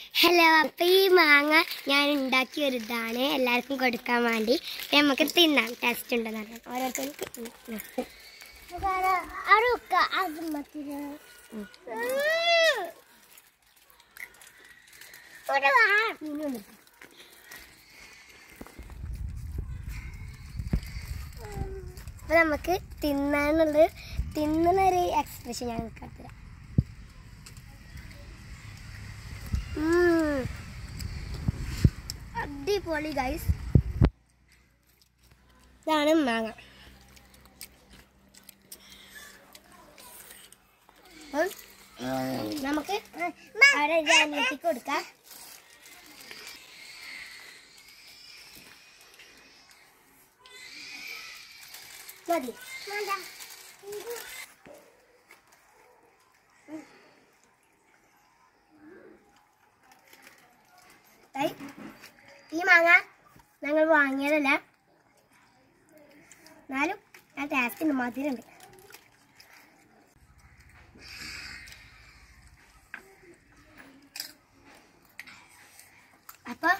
Hello അപ്പം ഈ മാങ്ങ ഞാൻ ഉണ്ടാക്കിയ ഒരു ഇതാണ് എല്ലാവർക്കും കൊടുക്കാൻ വേണ്ടി ഇത് നമുക്ക് തിന്നാം ടേസ്റ്റ് ഉണ്ടെന്ന് അറിയാം ഓരോരുത്തർക്കും തിന്നാം. മീനുണ്ട്. അപ്പൊ നമുക്ക് തിന്നാനുള്ളത് തിന്നുന്ന ഒരു എക്സ്പ്രഷൻ ഞാൻ കാണിച്ചുതരാം ഉം. അടിപൊളി ഗൈസ് ഇതാണ് മാങ്ങ അപ്പം നമുക്ക് അവിടെ ജാനത്തിക്ക് കൊടുക്കാം മതി ദേ, ഈ മാങ്ങ ഞങ്ങൾ വാങ്ങിയതല്ല എന്നാലും ആ ടേസ്റ്റ് ഉണ്ട് മധുരമുണ്ട് അപ്പോൾ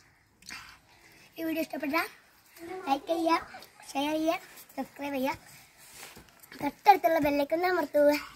ഈ വീഡിയോ ഇഷ്ടപ്പെട്ട ലൈക്ക് ചെയ്യുക ഷെയർ ചെയ്യുക സബ്സ്ക്രൈബ് ചെയ്യുക തൊട്ടടുത്തുള്ള ബെല്ലൈക്കൊന്ന് അമർത്തുക